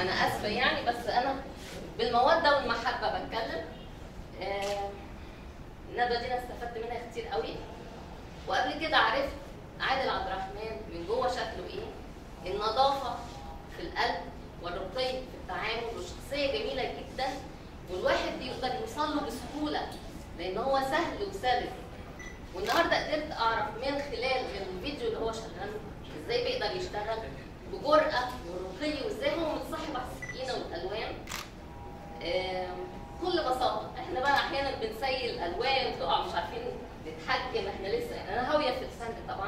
انا اسفه يعني بس انا بالموده والمحبه بتكلم آه، الندوه دي انا استفدت منها كتير قوي وقبل كده عرفت عادل عبد الرحمن من جوه شكله ايه النظافه في القلب والرقي في التعامل وشخصيه جميله جدا والواحد يقدر يوصل له بسهوله لان هو سهل وسلس والنهارده قدرت اعرف من خلال الفيديو اللي هو شغال ازاي بيقدر يشتغل بجرأة ورقي وازاي هو متصاحب على السكينه والالوان آم، بكل بساطه احنا بقى احيانا بنسيل الالوان تقع مش عارفين نتحكم احنا لسه انا هاويه في السند طبعا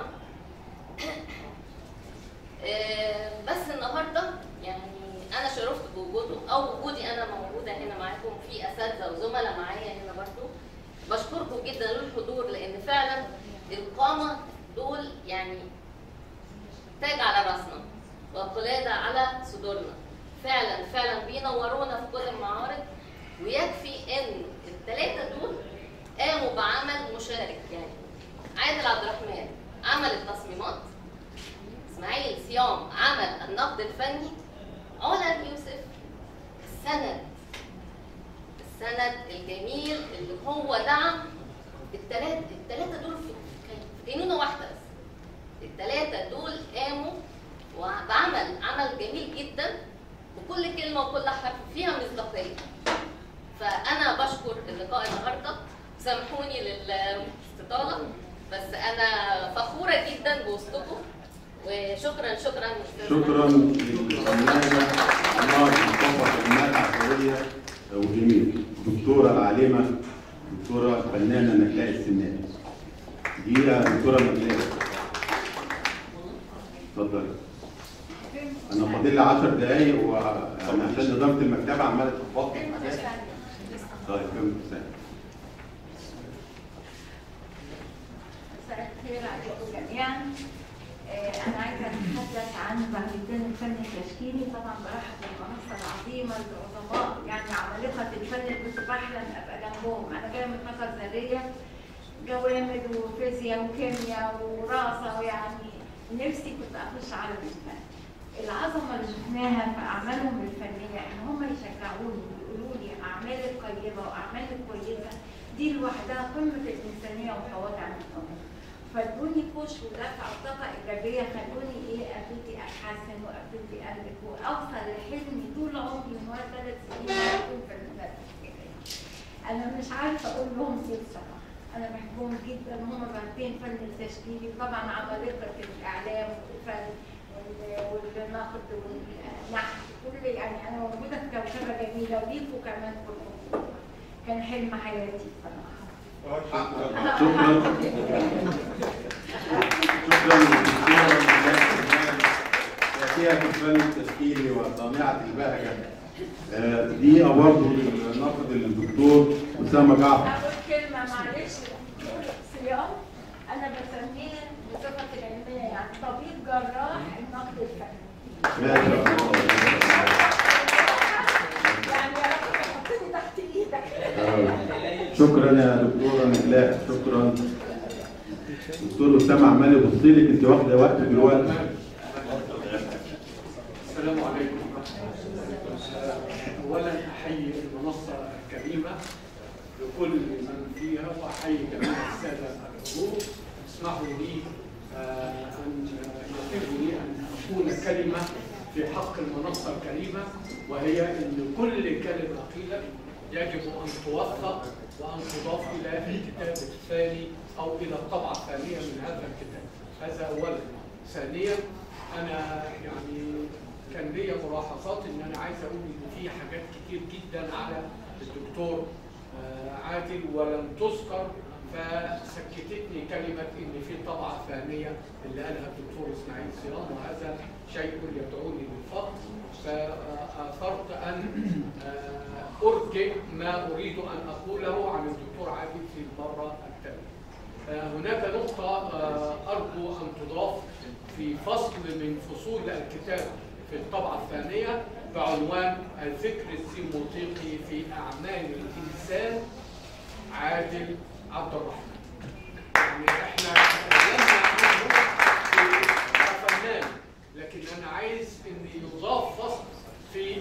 آم، بس النهارده يعني انا شرفت بوجوده او وجودي انا موجوده هنا معاكم في اساتذه وزملاء معايا هنا برضو بشكركم جدا للحضور لان فعلا القامه دول يعني تاج على راسنا وقلاده على صدورنا فعلا فعلا بينورونا في كل المعارض ويكفي ان الثلاثه دول قاموا بعمل مشارك يعني عادل عبد الرحمن عمل التصميمات اسماعيل صيام عمل النقد الفني علا يوسف السند السند الجميل اللي هو دعم الثلاثه الثلاثه دول في في كينونه واحده بس الثلاثه دول قاموا وبعمل عمل جميل جدا وكل كلمه وكل حرف فيها مصداقيه فانا بشكر اللقاء النهارده سامحوني للاستطاله بس انا فخوره جدا بوسطكم وشكرا شكرا أستاذ شكرا للفنانه عمار مصطفى كلمات عفويه وجميل دكتوره العالمه دكتوره فنانه نجلاء السناني دي يا دكتوره نجلاء اتفضلي انا فاضل لي 10 دقايق وانا عشان اداره المكتبه عماله تخبط لي في حاجات طيب كم سنه مساء الخير عليكم جميعا آه، انا عايزه اتحدث عن بعدين الفن التشكيلي طبعا برحب بالمنصه العظيمه العظماء يعني عمالقه الفن اللي كنت بحلم ابقى جنبهم انا جايه من طاقه ذريه جوامد وفيزياء وكيمياء وراسه ويعني نفسي كنت اخش عالم الفن العظمه اللي شفناها في اعمالهم الفنيه ان هم يشجعوني ويقولوا لي اعمالك طيبه واعمالك كويسه دي لوحدها قمه الانسانيه وتواضع الامر فادوني بوش ودفع وطاقه ايجابيه خلوني ايه ابتدي اتحسن وابتدي الف واوصل لحلمي طول عمري من وانا ثلاث سنين اكون في المدرسه انا مش عارفه اقول لهم ايه بصراحه انا بحبهم جدا هم بعدين فن التشكيلي طبعا عمالقه الاعلام والفن وال- والنقد والنحت كل يعني انا موجوده في كوكبه جميله وليكوا كمان كلكم كان حلم حياتي بصراحه شكرا شكرا للدكتوره نجلاء السناني فيها في الفن التشكيلي وصانعه البهجه آه، دي برضه الناقد الدكتور اسامه جعفر اول كلمه معلش صيام انا بسميه بصفه العلميه يعني طبيب جراح النقد الفني ما شاء الله يعني يا رب تحطني تحت ايدك آه، شكرا يا دكتوره نجلاء شكرا دكتور اسامه عمال يبص لك انت واخده وقت دلوقتي السلام عليكم اولا احيي المنصه الكريمه لكل من فيها واحيي جميع الساده الحضور اسمحوا لي آه، ان يتم لي ان اكون كلمه في حق المنصه الكريمه وهي ان كل كلمه قيلت يجب ان توثق وان تضاف الى الكتاب الثاني او الى الطبعه الثانيه من هذا الكتاب هذا اولا ثانيا انا يعني كان ليا ملاحظات ان انا عايز اقول ان في حاجات كتير جدا على الدكتور آه، عادل ولم تذكر فسكتتني كلمه ان في طبعه ثانيه اللي قالها الدكتور اسماعيل صيام وهذا شيء يدعوني للفضل فاثرت ان آه، ارجئ ما اريد ان اقوله عن الدكتور عادل في المره التاليه. آه، هناك نقطة آه، أرجو أن تضاف في فصل من فصول الكتاب في الطبعة الثانية بعنوان الفكر السيموطيقي في أعمال الإنسان عادل عبد الرحمن. يعني احنا تكلمنا عنه في كفنان لكن أنا عايز إن يضاف فصل في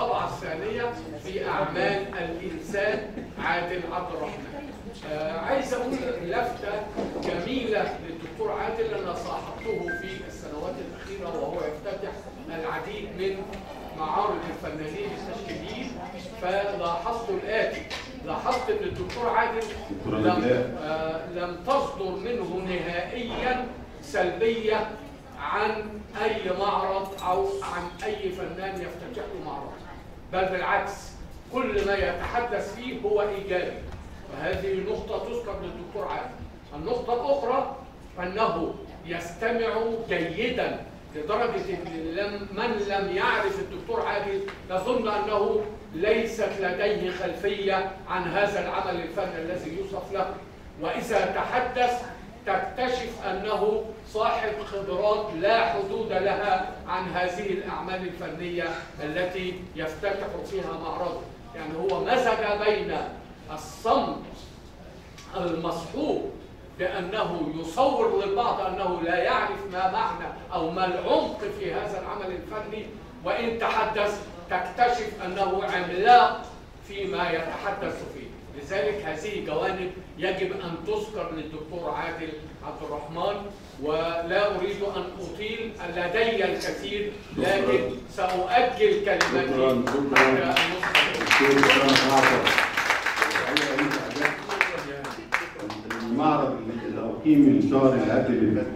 الطبعة الثانية في أعمال الإنسان عادل عبد الرحمن آه عايز أقول لفتة جميلة للدكتور عادل أنا صاحبته في السنوات الأخيرة وهو يفتتح العديد من معارض الفنانين التشكيليين فلاحظت الآتي لاحظت أن الدكتور عادل دكتور لم, نجلاء. آه لم تصدر منه نهائيا سلبية عن أي معرض أو عن أي فنان يفتتح له معرض بل بالعكس كل ما يتحدث فيه هو إيجابي وهذه نقطة تذكر للدكتور عادل النقطة الأخرى أنه يستمع جيدا لدرجة أن لم من لم يعرف الدكتور عادل يظن أنه ليست لديه خلفية عن هذا العمل الفني الذي يوصف له وإذا تحدث تكتشف أنه صاحب خبرات لا حدود لها عن هذه الأعمال الفنية التي يفتتح فيها معرضه يعني هو مزج بين الصمت المصحوب بأنه يصور للبعض أنه لا يعرف ما معنى أو ما العمق في هذا العمل الفني وإن تحدث تكتشف أنه عملاق فيما يتحدث فيه لذلك هذه جوانب يجب أن تذكر للدكتور عادل عبد الرحمن ولا أريد أن أطيل لدي الكثير لكن سأؤجل كلمتي شكراً، شكراً. حتى النصف دكتور اسامه جعفر الحقيقة أنت أعجبت. المعرض اللي اللي اقيم الشهر اللي قبل اللي فات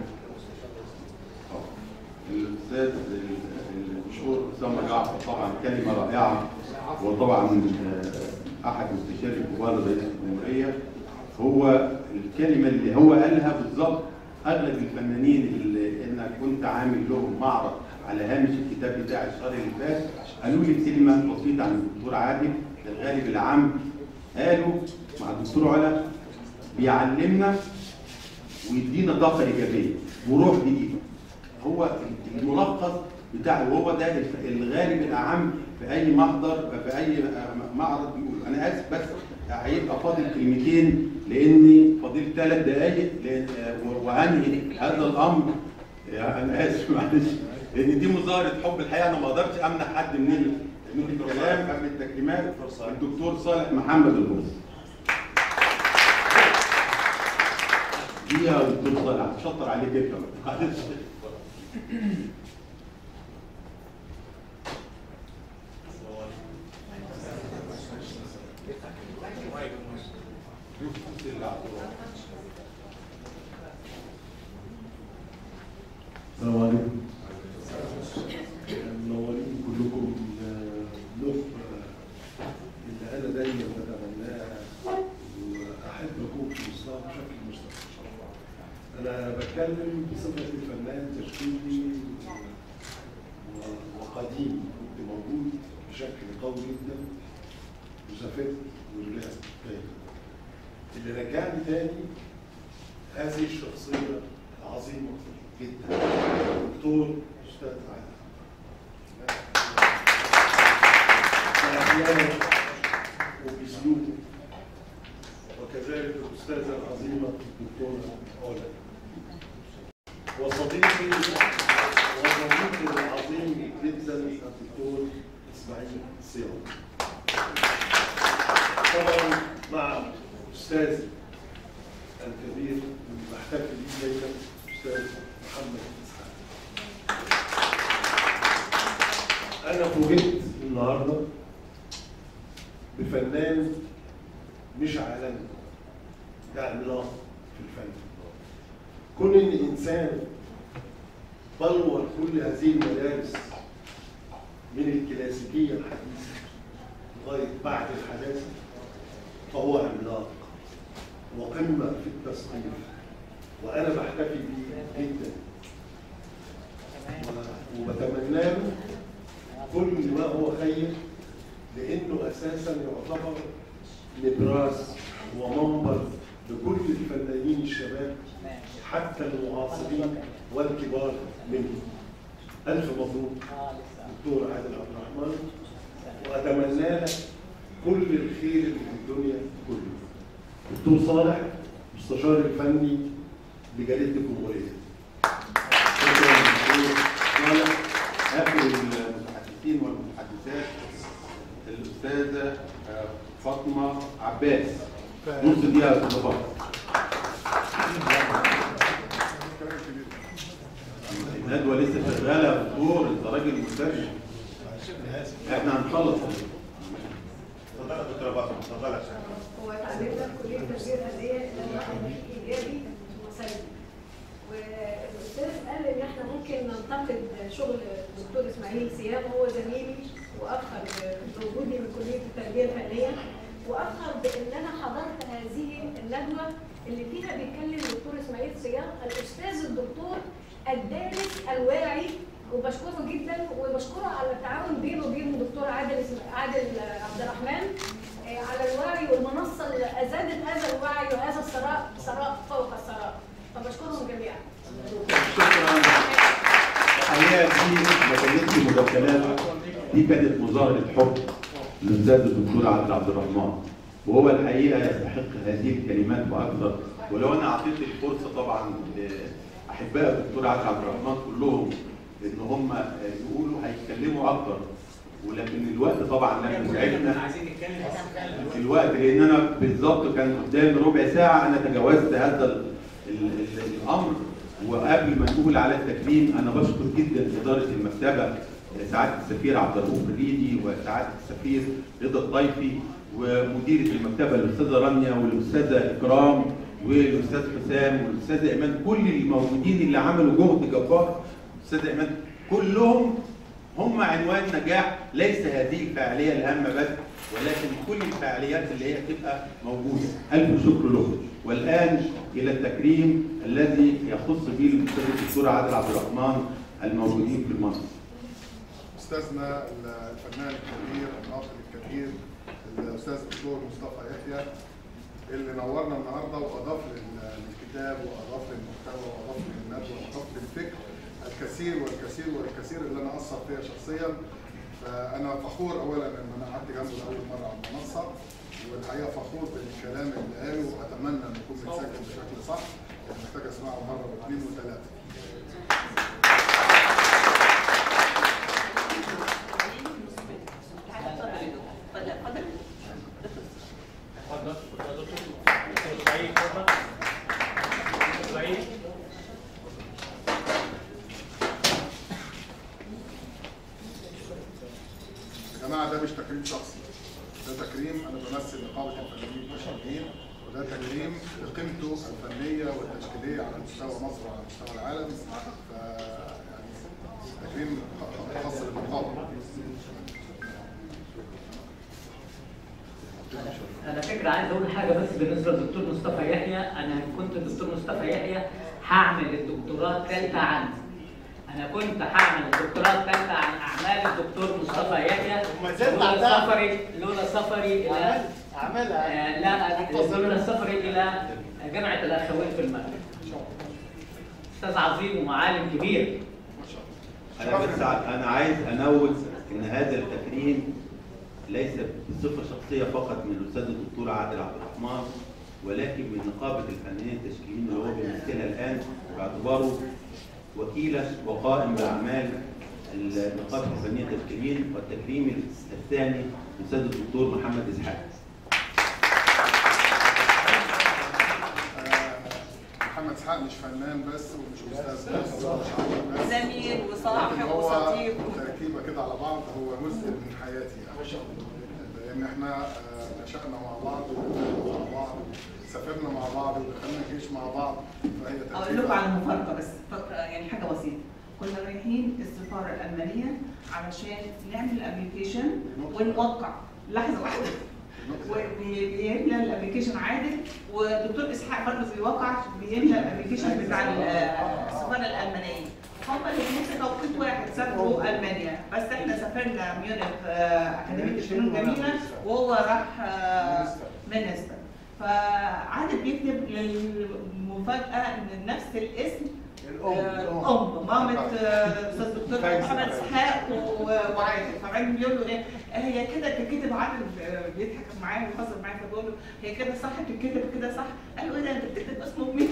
الاستاذ المشهور اسامه جعفر طبعا كلمه رائعه وطبعا آه، احد مستشاري كبار رئيس الجمهوريه هو الكلمه اللي هو قالها بالظبط اغلب الفنانين اللي انا كنت عامل لهم معرض على هامش الكتاب بتاع الشهر اللي فات قالوا لي كلمه بسيطه عن الدكتور عادل الغالب العام قالوا مع الدكتور علا بيعلمنا ويدينا طاقه ايجابيه وروح جديده هو الملخص بتاعه وهو ده الغالب الاعم في اي محضر في اي معرض بيقول انا اسف بس هيبقى فاضل كلمتين لاني فاضل ثلاث دقائق لأن- وهنهي هذا الامر يعني انا اسف معلش لان دي مظاهره حب الحقيقه انا ما اقدرش امنع حد من ال- من الكلام قبل التكليمات الدكتور صالح محمد البوس دي يا دكتور صالح هتشطر عليك جدا معلش السلام عليكم منورين كلكم النخبة اللي أنا دايما بتمناها وأحب أكون في وسطها بشكل مستمر. أنا بتكلم بصفة الفنان تشكيلي و- وقديم كنت موجود بشكل قوي جدا وسافرت ورجعت تاني. اللي رجعني تاني هذه الشخصية العظيمة جدا دكتور أستاذ عادل بأحيانه وبأسلوبه وكذلك الأستاذة العظيمة الدكتورة علا وصديقي وصديقي العظيم جدا الدكتور إسماعيل صيام طبعا مع أستاذي الكبير اللي بحتفل بيه دايما استاذ محمد اسحاق. انا فوجئت النهارده بفنان مش عالمي ده عملاق في الفن. كون ان انسان بلور كل هذه المدارس من الكلاسيكيه الحديثه لغايه بعد الحداثه فهو عملاق وقمة في التثقيف وأنا بحتفي بيه جدا و- وبتمنى له كل ما هو خير لأنه أساسا يعتبر نبراس ومنبر لكل الفنانين الشباب حتى المعاصرين والكبار منهم ألف مبروك دكتور عادل عبد الرحمن وأتمنى لك كل الخير اللي في الدنيا كله دكتور صالح مستشار الفني لجريده الجمهوريه. شكرا دكتور صالح اخر المتحدثين والمتحدثات العمليات الاستاذه آه، فاطمه عباس نص دقيقه يا استاذه فاطمه الندوه لسه شغاله يا دكتور انت راجل مستشفى احنا هنخلص اتفضل يا دكتوره فاطمه اتفضل يا شيخ هو تعليمنا في كليه التربيه الرياضيه ان الواحد ايجابي وسلبي والاستاذ قال ان احنا ممكن ننتقد شغل الدكتور اسماعيل سيام هو زميلي واخر بوجودي من كليه التربيه الفنيه واخر بان انا حضرت هذه الندوه اللي فيها بيتكلم الدكتور اسماعيل سيام الاستاذ الدكتور الدارس الواعي وبشكره جدا وبشكره على التعاون بينه وبين الدكتور عادل اسم- عادل عبد الرحمن آه، على الوعي والمنصه اللي ازادت هذا الوعي وهذا الثراء ثراء فوق الثراء فبشكرهم جميعا شكرا الحقيقه دي ما كانتش مداخلات دي كانت مظاهره حب للاستاذ الدكتور عادل عبد الرحمن وهو الحقيقه يستحق هذه الكلمات واكثر ولو انا اعطيت الفرصه طبعا لاحباء الدكتور عادل عبد الرحمن كلهم ان هم يقولوا هيتكلموا اكثر ولكن الوقت طبعا لم يسعفنا عايزين نتكلم بس الوقت لان انا بالظبط كان قدامي ربع ساعه انا تجاوزت هذا ال ال ال الامر وقبل ما نقول على التكريم انا بشكر جدا اداره المكتبه سعاده السفير عبد الرؤوف الريدي وسعاده السفير رضا الطيفي ومديره المكتبه الاستاذه رانيا والاستاذه اكرام والاستاذ حسام والاستاذه ايمان كل الموجودين اللي عملوا جهد جبار الاستاذه ايمان كلهم هم عنوان نجاح ليس هذه الفعاليه الهامه بس ولكن كل الفعاليات اللي هي تبقى موجوده الف شكر له والان الى التكريم الذي يخص به الاستاذ الدكتور عادل عبد الرحمن الموجودين في المنصب استاذنا الفنان الكبير الناقد الكبير الاستاذ الدكتور مصطفى يحيى اللي نورنا النهارده واضاف لل- للكتاب واضاف للمحتوى واضاف للندوه واضاف للفكر الكثير والكثير والكثير اللي انا اثر فيا شخصيا فانا فخور اولا ان انا قعدت جنبه لاول مره على المنصه والحقيقه فخور بالكلام اللي قاله واتمنى ان يكون متسجل بشكل صح محتاج اسمعه مره واثنين وثلاثه اتفضل اتفضل يا دكتور دكتور سعيد اتفضل دكتور سعيد يا جماعه ده مش تكريم شخصي ده تكريم انا بمثل نقابه الفنانين البشريين وده تكريم لقيمته الفنيه والتشكيليه على مستوى مصر وعلى مستوى العالم ف يعني تكريم خاص بالنقابه انا فكره عايز اقول حاجه بس بالنسبه للدكتور مصطفى يحيى انا كنت الدكتور مصطفى يحيى هعمل الدكتوراه الثالثه عنه انا كنت هعمل الدكتوراه الثالثه عن اعمال الدكتور مصطفى يحيى وما زلت لولا عملها. سفري لولا سفري الى اعملها آه، لا لولا سفري الى جامعه الاخوين في المغرب استاذ عظيم ومعالم كبير انا بس ع- انا عايز انوه ان هذا التكريم ليس بصفه شخصيه فقط من الاستاذ الدكتور عادل عبد الرحمن ولكن من نقابه الفنانين التشكيليين اللي هو بيمثلها الان باعتباره وكيلا وقائم باعمال النقابه الفنانيه التشكيليين والتكريم الثاني الاستاذ الدكتور محمد اسحاق آه، محمد اسحاق مش فنان بس ومش استاذ بس ومش عمل بس زميل لكن وصاحب هو وصديق تركيبه كده على بعض هو جزء من حياتي يعني لان احنا آه، نشأنا مع بعض وكبرنا مع بعض سافرنا مع بعض ودخلنا الجيش مع بعض فهي اقول تركيبه لكم على مفارقه بس فقرة يعني حاجه بسيطه كنا رايحين السفاره الالمانيه علشان نعمل الابلكيشن ونوقع لحظه واحده وبيملى الابلكيشن عادل والدكتور اسحاق برضه بيوقع بيملى الابلكيشن بتاع السفاره الالمانيه هما الاثنين في توقيت واحد سافروا المانيا بس احنا سافرنا ميونخ آه، اكاديميه الفنون الجميله وهو راح آه، مينستر فعادل بيكتب للمفاجاه ان نفس الاسم الام ام مامة آه، استاذ الدكتور محمد اسحاق و- وعادل فعادل بيقول له ايه هي كده تتكتب عادل آه، بيضحك معاه ويهزر معاه فبقول له هي كده صح تتكتب كده صح قال له ايه ده انت بتكتب اسمه مين؟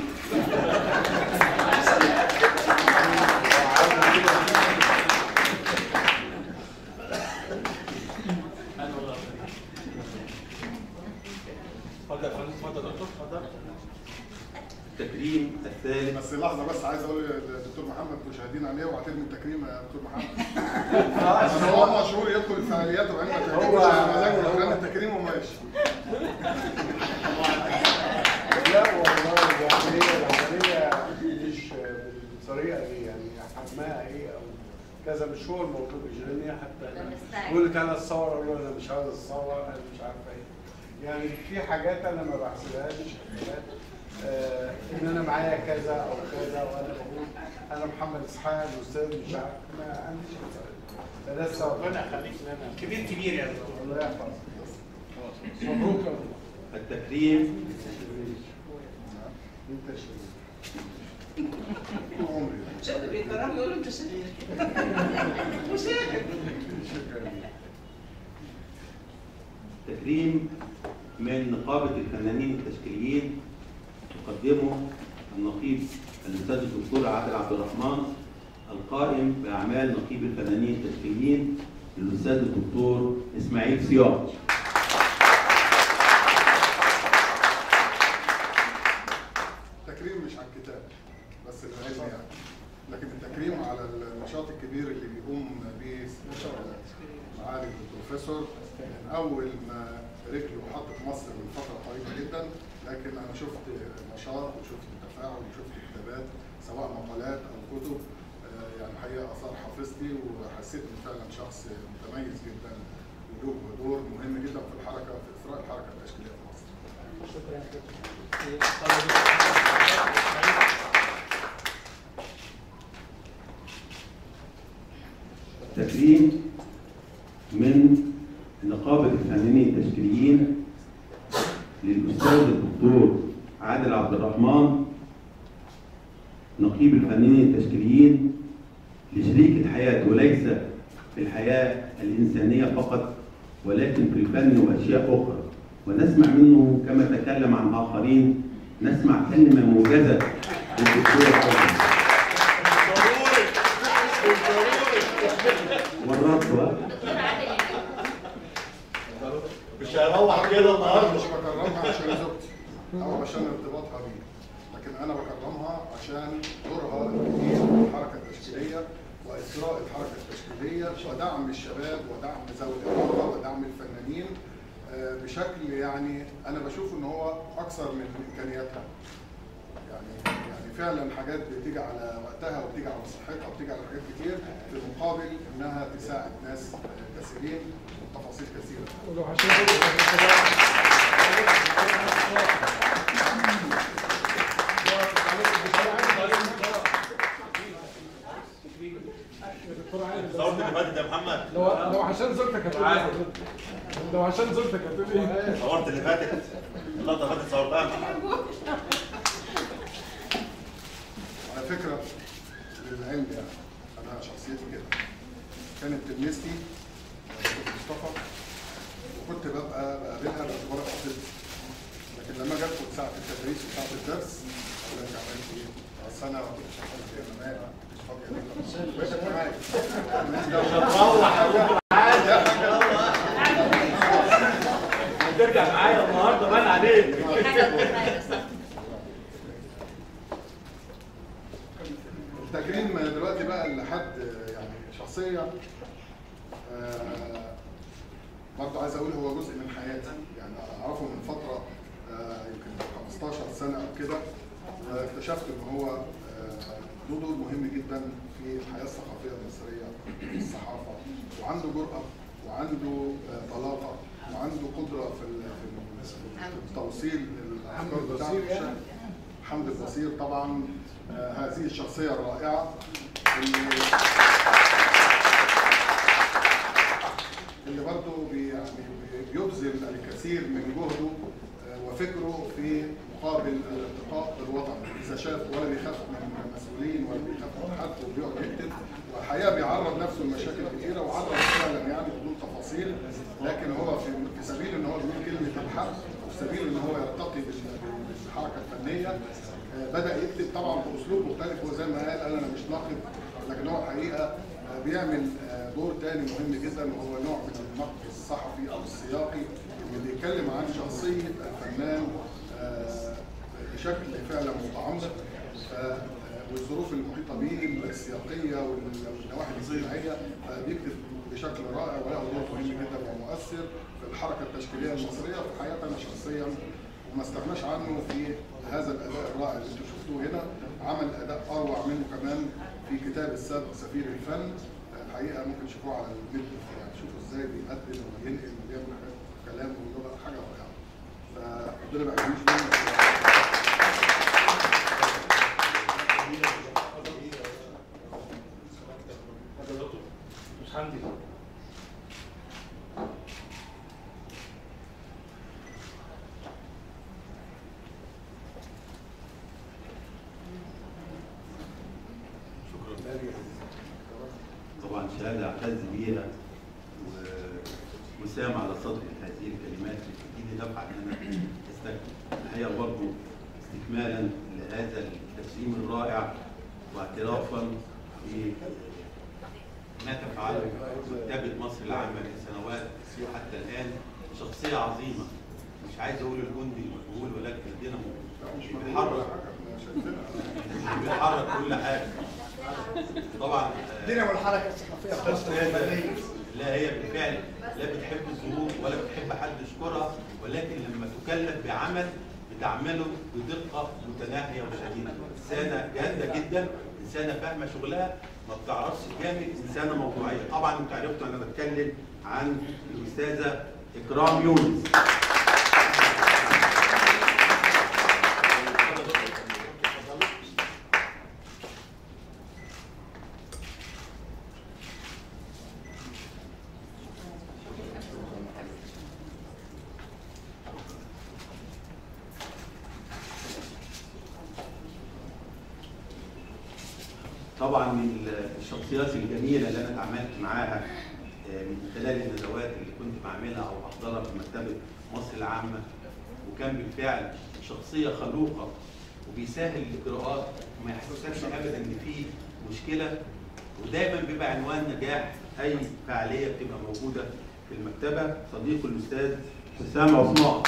اتفضل دكتور اتفضل التكريم الثالث بس لحظه بس عايز اقول للدكتور محمد مشاهدين عليه وهترمي التكريم يا دكتور محمد بس هو مشهور يدخل الفعاليات وبعدين ما تكريمش هو- على مزاجه لو كان التكريم وماشي لا والله العملية العملية مش بالطريقة دي يعني حجمها ايه او كذا مش هو الموضوع بيشغلني حتى ده مستعجل. يقول لك انا اتصور اقول له انا مش عايز اتصور انا مش عارفه ايه يعني في حاجات انا ما بحسبهاش حاجات آه ان انا معايا كذا او كذا وانا بقول انا محمد اسحاق الاستاذ مش عارف ما عنديش ده لسه ربنا يخليك لنا كبير كبير يا دكتور الله يحفظك مبروك يا دكتور. التكريم انت شريف طول عمري شكله بيكرم يقول له انت شهير مشاكل شكرا تكريم من نقابة الفنانين التشكيليين تقدمه النقيب الأستاذ الدكتور عادل عبد الرحمن القائم بأعمال نقيب الفنانين التشكيليين للأستاذ الدكتور إسماعيل صيام التكريم مش على الكتاب بس العلم يعني لكن التكريم على النشاط الكبير اللي بيقوم به معالي البروفيسور من اول ما رجله حطت مصر من فتره قريبه جدا لكن انا شفت نشاط وشفت تفاعل وشفت كتابات سواء مقالات او كتب آه، يعني الحقيقه اثار حافظتي وحسيت انه فعلا شخص متميز جدا وله دور مهم جدا في الحركه في اثراء الحركه التشكيليه في مصر. تكريم من نقابة الفنانين التشكيليين للأستاذ الدكتور عادل عبد الرحمن نقيب الفنانين التشكيليين لشريك الحياة وليس في الحياة الإنسانية فقط ولكن في الفن وأشياء أخرى ونسمع منه كما تكلم عن آخرين نسمع كلمة موجزة للدكتور عادل مرات بقى دكتور عادل يعني مش هروح كده انا النهارده مش بكرمها عشان زوجتي او عشان ارتباطها بيه لكن انا بكرمها عشان دورها الكبير في الحركه التشكيليه واثراء الحركه التشكيليه ودعم الشباب ودعم ذوي الاعاقه ودعم الفنانين آه، بشكل يعني انا بشوف ان هو اكثر من امكانياتها يعني يعني فعلا حاجات بتيجي على وقتها وبتيجي على صحتها وبتيجي على حاجات كتير في المقابل انها تساعد ناس آه، كثيرين وتفاصيل كثيره ولو عشان صورت اللي فاتت يا محمد لو لو عشان زوجتك هتقول ايه؟ لو عشان زوجتك هتقول ايه؟ صورت اللي فاتت اللقطه اللي فاتت صورتها يا محمد على فكرة للعلم يعني أنا شخصيتي كده كانت تلميذتي دكتور مصطفى وكنت ببقى بقابلها باعتبارها خطيبتي لكن لما جت في ساعة التدريس وساعة الدرس أقول لك عملت إيه؟ أصل أنا كنت شغال في الأمانة ما كنتش فاضية بقيت معايا ماليش دعوة. هترجع معايا النهارده بان عليك في حاجه مهمه بس التكريم دلوقتي بقى لحد يعني شخصية آه، برضه عايز اقول هو جزء من حياتي يعني اعرفه من فترة آه، يمكن 15 سنة او كده واكتشفت ان هو آه، له دور مهم جدا في الحياة الثقافية المصرية في الصحافة وعنده جرأة وعنده آه، طلاقة وعنده قدرة في ال- في ال- في التوصيل الافكار بتاعته البصير يعني؟ بشكل حمد البصير طبعا آه، هذه الشخصية الرائعة اللي اللي برضه بي يعني بي- بيبذل الكثير من جهده آه، وفكره في مقابل الارتقاء بالوطن اذا شاف ولا بيخاف من المسؤولين ولا بيخاف من حد وبيقعد يكتب والحقيقه بيعرض نفسه لمشاكل كثيره وعرض فعلا يعني بدون تفاصيل لكن هو في في سبيل ان هو بيقول كلمه الحق وفي سبيل ان هو يرتقي بال- بالحركه الفنيه آه، بدا يكتب طبعا باسلوب مختلف هو زي ما قال قال انا مش ناقد لكن هو الحقيقه آه، بيعمل آه، دور تاني مهم جدا وهو نوع من النقد الصحفي او السياقي اللي بيتكلم عن شخصيه الفنان آه، بشكل فعلا متعمق ف- والظروف المحيطه به السياقيه وال- والنواحي الاجتماعيه فبيكتب بشكل رائع وله دور مهم جدا ومؤثر في الحركه التشكيليه المصريه وفي حياتنا شخصيا وما استغناش عنه في هذا الاداء الرائع اللي انتم شفتوه هنا عمل اداء اروع منه كمان في كتاب السبق سفير الفن الحقيقه ممكن تشوفوه على النت يعني شوفوا ازاي بيقدم وبينقل وبيعمل حاجات كلام ولغه حاجه رائعه فربنا ما يعيش منه اتفضل يا دكتور مش حمدي طبعا شهاده اعتز بيها و- وسام على صدر هذه الكلمات اللي بتديني دفعه ان انا استكمل الحقيقه برضه استكمالا لهذا التسليم الرائع واعترافا بما تفعله مكتبه مصر العامه لسنوات حتى الان شخصيه عظيمه مش عايز اقول الجندي المجهول ولكن الدينامو بيحرك بيحرك كل حاجه طبعا آه، دينامو الحركه الثقافيه في مصر والمدنيه لا هي بالفعل لا بتحب الظروف ولا بتحب حد يشكرها ولكن لما تكلف بعمل بتعمله بدقه متناهيه وشديده انسانه جاده جدا انسانه فاهمه شغلها ما بتعرفش تعمل انسانه موضوعيه طبعا انتوا عرفتوا انا بتكلم عن الاستاذه اكرام يونس طبعا من الشخصيات الجميله اللي انا اتعاملت معاها آه، من خلال الندوات اللي كنت بعملها او بحضرها في مكتبه مصر العامه وكان بالفعل شخصيه خلوقه وبيسهل الاجراءات وما يحسسكش ابدا ان في مشكله ودايما بيبقى عنوان نجاح اي فعاليه بتبقى موجوده في المكتبه صديقه الاستاذ حسام عثمان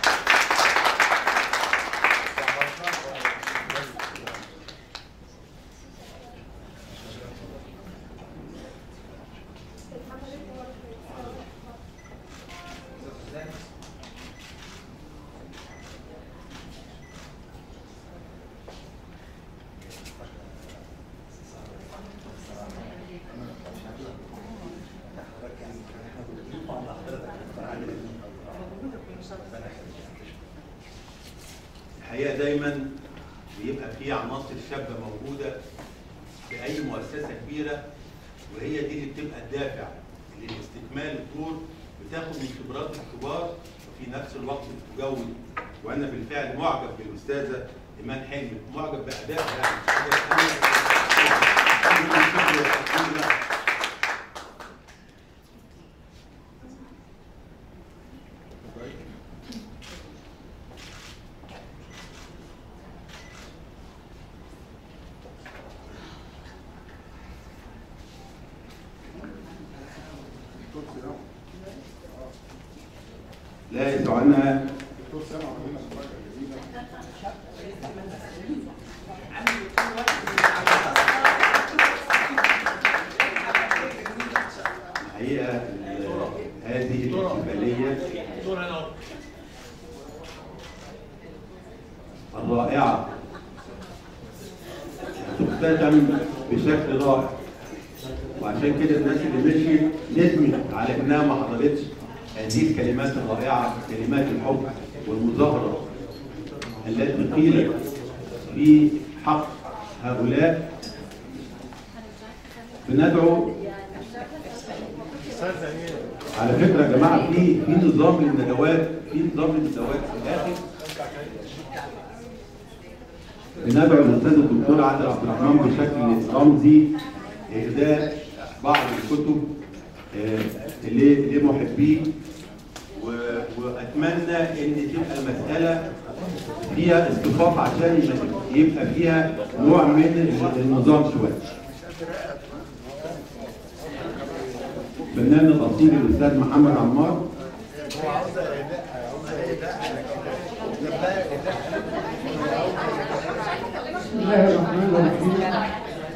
الحقيقه دايما بيبقى في عناصر شابه موجوده في اي مؤسسه كبيره وهي دي اللي بتبقى الدافع اللي لاستكمال الدور بتاخد من خبرات الكبار وفي نفس الوقت بتجود وانا بالفعل معجب بالاستاذه ايمان حلمي معجب بادائها يعني لا يسعنا دكتور سامع عندنا مفاجاه جميله الحقيقه ال- هذه الاحتفاليه دور هنا اهو الرائعة تختتم بشكل رائع وعشان كده الناس اللي مشيت ندمت على انها ما حضرتش هذه الكلمات الرائعة كلمات الحب والمظاهرة التي قيلت في حق هؤلاء بندعو على فكرة يا جماعة في في نظام للندوات في نظام للندوات في الآخر بندعو الاستاذ الدكتور عادل عبد الرحمن بشكل رمزي اهداء بعض الكتب آه، ل- لمحبيه و- واتمنى ان تبقى المساله فيها اصطفاف عشان يبقى فيها نوع من النظام شويه. الفنان الاصيل الاستاذ محمد عمار هو عاوز اداء عاوز اداء بسم الله الرحمن الرحيم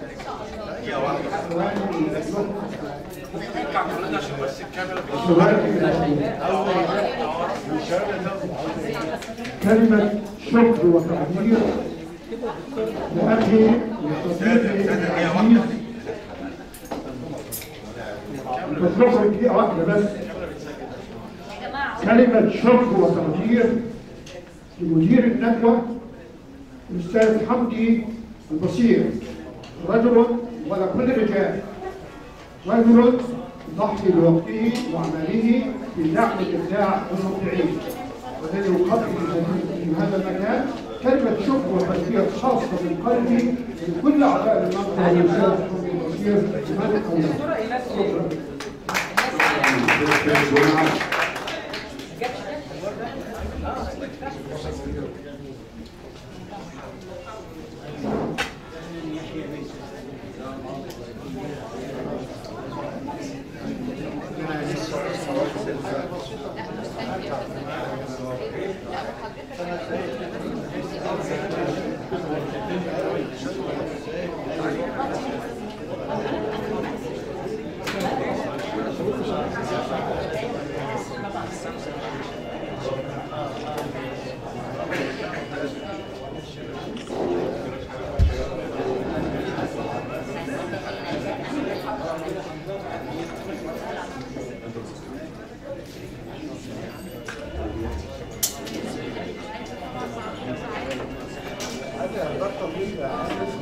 كلمة شكر وتقدير لأخي وصديقي العزيز بتطلبوا دقيقة واحدة بس كلمة شكر وتقدير لمدير الندوة الأستاذ حمدي البصير رجل ولكل الرجال رجل ضحي بوقته وعمله في دعم الابداع والمبدعين والذي يقدم في هذا المكان كلمة شكر وتقدير خاصة من قلبي لكل أعضاء المنطقة والأستاذ حمدي البصير لمن أولاد شكرا هذا ده الطبيعي